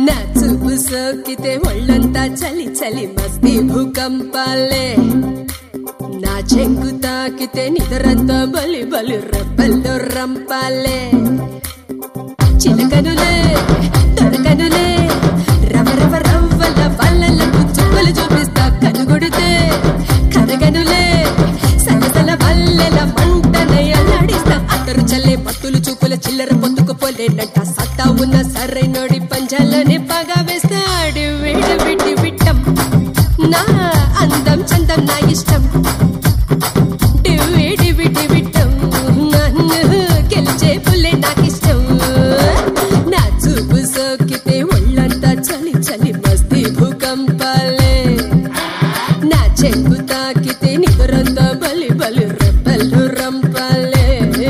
నా చూపు సోకితే ఒళ్ళంతా చలి చలి మస్తీ భూకంపాలే నా చెంగు తాకితే నిద్రంతా బలి బలి రెప్పల్లో రంపాలే చిలకనులే దొరకనులే రవ రవ రవ్వల వల్లలకు చుక్కలు చూపిస్తా కనుగొడితే కరగనులే సలసల వల్లెల మంటనే అల్లాడిస్తా అతరు చల్లే పత్తులు చూపుల చిల్లర పొత్తుకుపోలేనంట సత్తా ఉన్న సరైనోడి పంజాలని పగా వేస్తాడు వీడు విట్టి విట్టం నా అందం చందం నా ఇష్టం డివి డివి డివిటం నన్ను గెలిచే పుల్లే నాకిష్టం నా చూపు సోకితే ఒళ్ళంతా చలి చలి మస్తీ భూకంపాలే నా చెంగు తాకితే నిద్రంతా బలి బలి రెప్పలు రంపాలే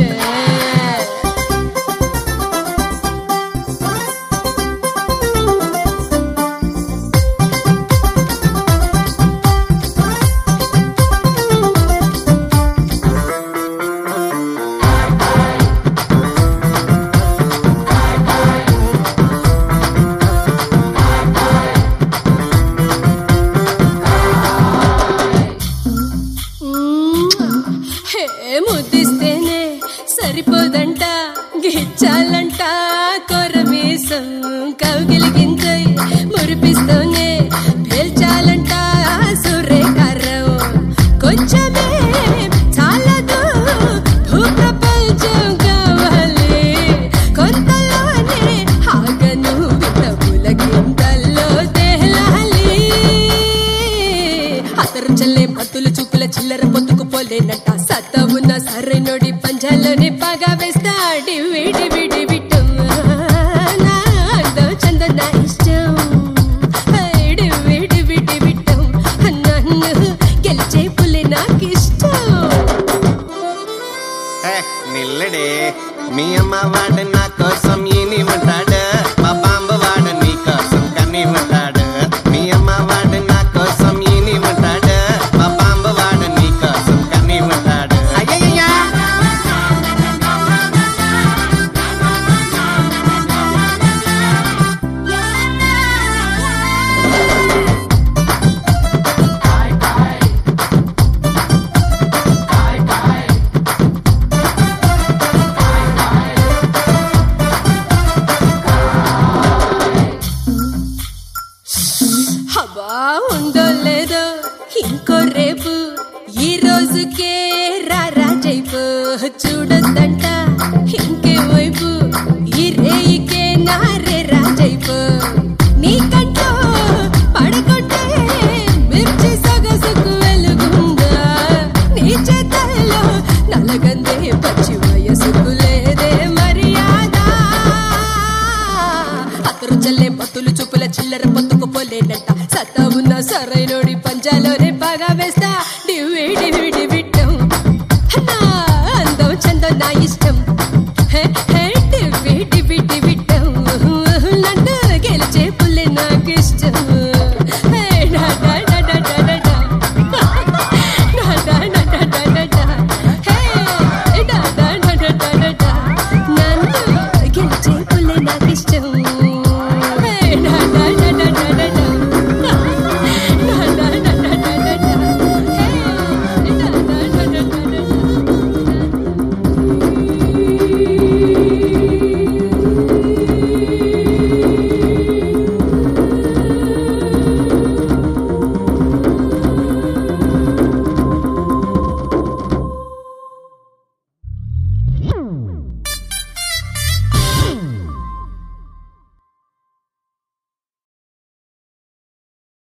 హే ముద్దిస్తేనే సరిపోదంట గిచ్చాలంట కొరమీసం కౌగిలిగించై మురిపిస్తూనే పేల్చాలంట సూర్యకారం కొంచెమే చాలదు భూప్రపంచం కావాలి కొంతలోనే ఆగను వితవుల కిందల్లో తేలాలి అతరు చల్లే మత్తులు చూపుల చిల్లర పొత్తుకుపోలేనట సత్త ఉన్న సరైనోడి పంజాలోని పగా వేస్తాడి వీడి విడి విట్టం నా అందం చంద నా ఇష్టం హైడి విడి విడి విట్టం నన్ను గెలిచే పులి నాకిష్టం ఏ, నిల్లడే మీ అమ్మ వాడు నా కోసం ఈని ఉంటాడు మా బాంబు వాడు నీ కోసం కని ఉంటాడు మీ అమ్మ వాడు నా కోసం ఈని ఉంటాడు మా బాంబు వాడు నీ కోసం కని ఉంటాడు అయ్యయ్యా హబా ఉందో లేదో ఇంకో రేపు ఈ రోజుకే రారాజైపో చూడొద్దంట ఇంకే వైపు ఈ రేయికే నారే రాజైపో నీకంటూ పడకుంటే మిర్చి సొగసుకు వెలుగుందా నీ చేతల్లో నలగందే పచ్చి వయసుకు లేదే మర్యాద అతరు చల్లే పత్తులు చూపుల చిల్లర పొత్తుకు పోలేనంట సత్తా ఉన్న సరైనోడి పంజాలోనే బాగా వేస్తా డివి డివి డివిట్టం నా అందం చందం నా ఇష్టం హే, హే, డివి డివి డివిట్టం నన్ను గెలిచే పుల్లే నాకిష్టం హే, డా, డా, డా, డా, డా, డా, డా. డా, డా, డా, డా, డా, డా, డా. హే, డా, డా, డా, డా, డా, డా, డా. నన్ను గెలిచే పుల్లే నాకిష్టం